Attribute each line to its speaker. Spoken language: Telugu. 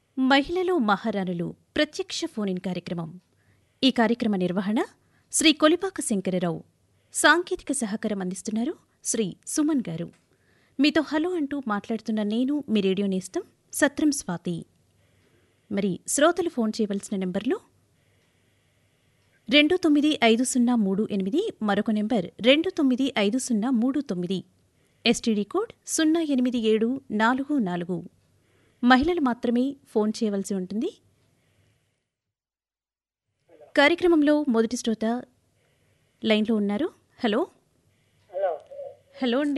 Speaker 1: మహిళలు మహారాణులు ప్రత్యక్ష ఫోన్ కార్యక్రమం ఈ కార్యక్రమ నిర్వహణ శ్రీ కొలిపాక శంకరరావు సాంకేతిక సహకారం అందిస్తున్నారు శ్రీ సుమన్ గారు మీతో హలో అంటూ మాట్లాడుతున్న నేను మీ రేడియో నేస్తం సత్రం స్వాతి మరి శ్రోతలు ఫోన్ చేయవలసిన నెంబర్లు రెండు తొమ్మిది ఐదు సున్నా మూడు ఎనిమిది మరొక నెంబర్ రెండు తొమ్మిది ఐదు సున్నా మూడు తొమ్మిది ఎస్టీడీ కోడ్ సున్నా ఎనిమిది ఏడు నాలుగు నాలుగు మహిళలు మాత్రమే ఫోన్ చేయవలసి ఉంటుంది కార్యక్రమంలో మొదటి శ్రోత లైన్లో ఉన్నారు హలో
Speaker 2: హలో
Speaker 1: హలో అండి